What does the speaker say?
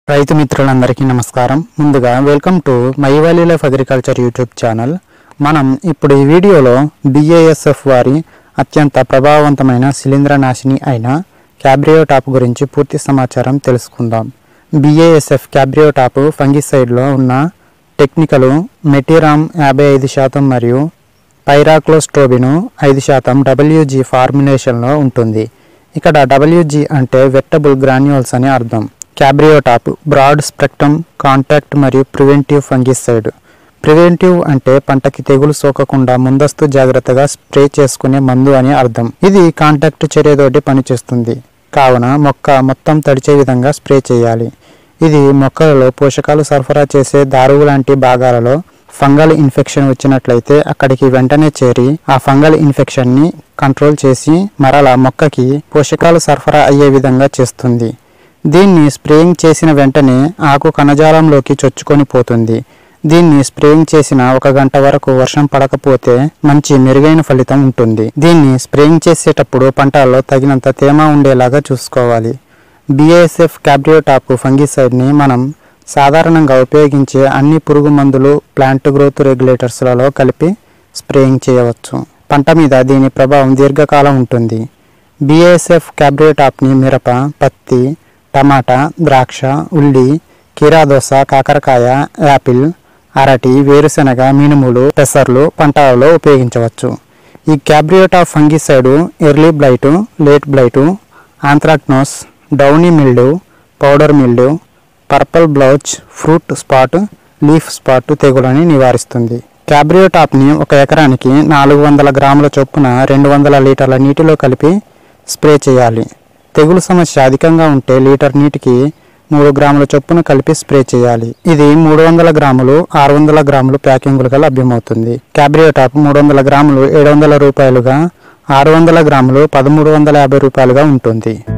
రైతు మిత్రులందరికీ నమస్కారం ముందుగా welcome to my valley life agriculture YouTube channel మనం ఇప్పుడు ఈ వీడియోలో బిఏఎస్ఎఫ్ వారి అత్యంత ప్రభావవంతమైన శిలీంద్రనాశిని అయిన క్యాబ్రియోటాప్ గురించి పూర్తి సమాచారం తెలుసుకుందాం బిఏఎస్ఎఫ్ క్యాబ్రియోటాప్ ఫంగిసైడ్లో ఉన్న టెక్నికలు మెటీరామ్ యాభై ఐదు శాతం మరియు పైరాక్లోస్టోబిను ఐదు శాతం డబ్ల్యూజీ ఫార్ములేషన్లో ఉంటుంది ఇక్కడ డబ్ల్యూజీ అంటే వెట్టబుల్ గ్రాన్యూల్స్ అని అర్థం క్యాబ్రియోటాప్ బ్రాడ్ స్పెక్ట్రమ్ కాంటాక్ట్ మరియు ప్రివెంటివ్ ఫంగిసైడ్ ప్రివెంటివ్ అంటే పంటకి తెగులు సోకకుండా ముందస్తు జాగ్రత్తగా స్ప్రే చేసుకునే మందు అని అర్థం ఇది కాంటాక్ట్ చర్యతోటి పనిచేస్తుంది కావున మొక్క మొత్తం తడిచే విధంగా స్ప్రే చేయాలి ఇది మొక్కలలో పోషకాలు సరఫరా చేసే దారువు లాంటి భాగాలలో ఫంగల్ ఇన్ఫెక్షన్ వచ్చినట్లయితే అక్కడికి వెంటనే చేరి ఆ ఫంగల్ ఇన్ఫెక్షన్ ని కంట్రోల్ చేసి మరలా మొక్కకి పోషకాలు సరఫరా అయ్యే విధంగా చేస్తుంది దీన్ని స్ప్రేయింగ్ చేసిన వెంటనే ఆకు కణజాలంలోకి చొచ్చుకొని పోతుంది దీన్ని స్ప్రేయింగ్ చేసిన ఒక గంట వరకు వర్షం పడకపోతే మంచి మెరుగైన ఫలితం ఉంటుంది దీన్ని స్ప్రేయింగ్ చేసేటప్పుడు పంటల్లో తగినంత తేమ ఉండేలాగా చూసుకోవాలి బిఏఎస్ఎఫ్ క్యాబ్రియోటాప్ ఫంగిసైడ్ని మనం సాధారణంగా ఉపయోగించే అన్ని పురుగు మందులు ప్లాంట్ గ్రోత్ రెగ్యులేటర్స్లలో కలిపి స్ప్రేయింగ్ చేయవచ్చు పంట మీద దీని ప్రభావం దీర్ఘకాలం ఉంటుంది బిఏఎస్ఎఫ్ క్యాబ్రియోటాప్ని మిరప పత్తి టమాటా ద్రాక్ష ఉల్లి కీరాదోస కాకరకాయ యాపిల్ అరటి వేరుశెనగ మినుములు పెసర్లు పంటలలో ఉపయోగించవచ్చు ఈ Cabrio Top fungicide early blight late blight anthracnose downy mildew powder mildew purple blotch fruit spot leaf spot తెగులని నివారిస్తుంది క్యాబ్రియోటాప్ని ఒక ఎకరానికి నాలుగు వందల గ్రాముల చొప్పున రెండు వందల లీటర్ల నీటిలో కలిపి స్ప్రే చేయాలి తెగులు సమస్య అధికంగా ఉంటే లీటర్ నీటికి మూడు గ్రాముల చొప్పున కలిపి స్ప్రే చేయాలి ఇది మూడు వందల గ్రాములు ఆరు వందల గ్రాములు ప్యాకింగులుగా లభ్యమవుతుంది క్యాబ్రియోటాప్ మూడు వందల గ్రాములు ఏడు వందల రూపాయలుగా ఆరు వందల గ్రాములు పదమూడు వందల యాభై రూపాయలుగా ఉంటుంది